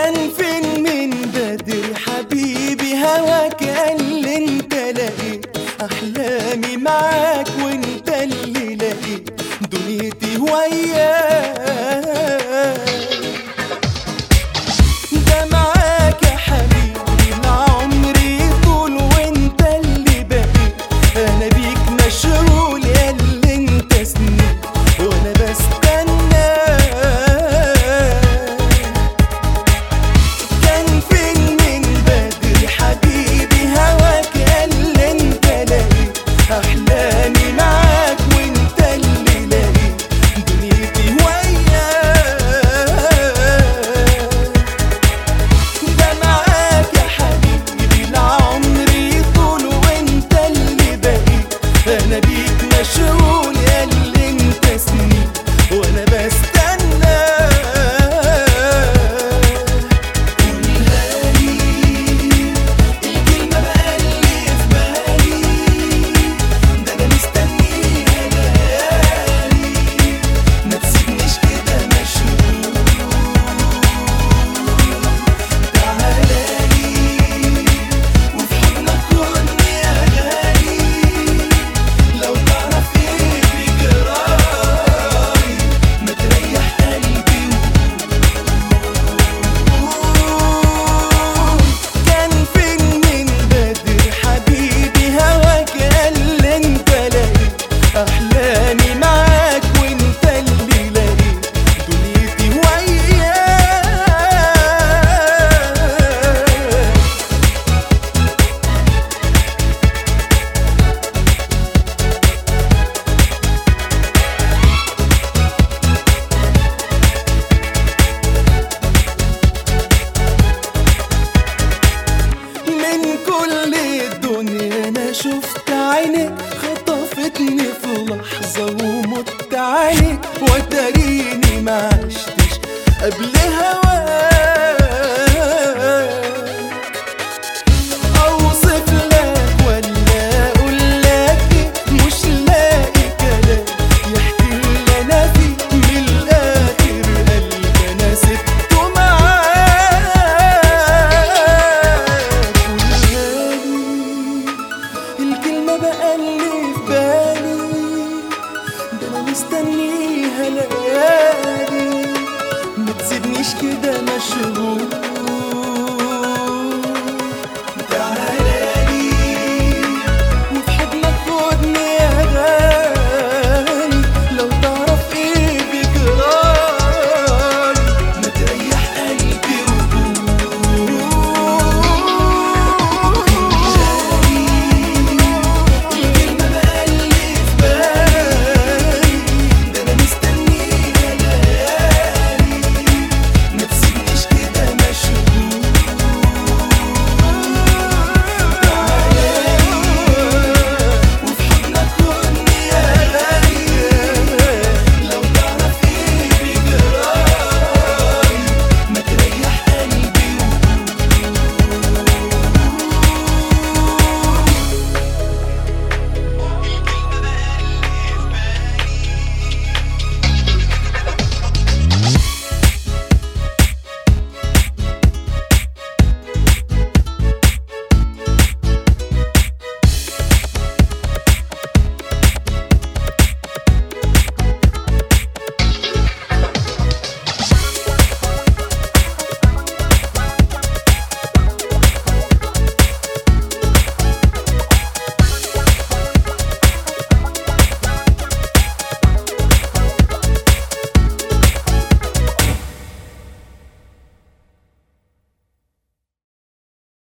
كان فين من بدري حبيبي هواك قال لي انت لقيت احلامي معاك وانت اللي لقيت دنيتي وياك ده معاك يا حبيبي مع عمري طول وانت اللي بقيت انا بيك مشغول يا اللي انت سنين وانا بستنى كان فين من بدري حبيبي هواك قال لي انت لقيت احلامي معاك وانت اللي لقيت دنيتي وياك ده معاك يا حبيبي لعمري طول وانت اللي بقيت انا بيك مشغول يا اللي انت سنين وانا بستنى قولها لي الكلمة بقى اللي في بالي ده انا مستنيها ليالي ما تسيبنيش كده مشغول تعالالي وفي حضنك خدني يا غالي لو تعرف ايه بجرالي ما تريح قلبي وقول كان فين من بدري حبيبي هواك قال لي انت لقيت احلامي معاك وانت اللي لقيت دنيتي وياك من كل الدنيا انا شفت عينك خطفتني في لحظة ومت عليك وتريني ما عشتش قبل هواك اوصف لك ولا اقول لك إيه؟ مش لاقي كلام يحكي اللي انا فيه من الاخر قلبي انا سبته معاك قولهالي الكلمة بقى اللي في بالي ده انا مستنيها ليالي ما تسيبنيش كده مشغول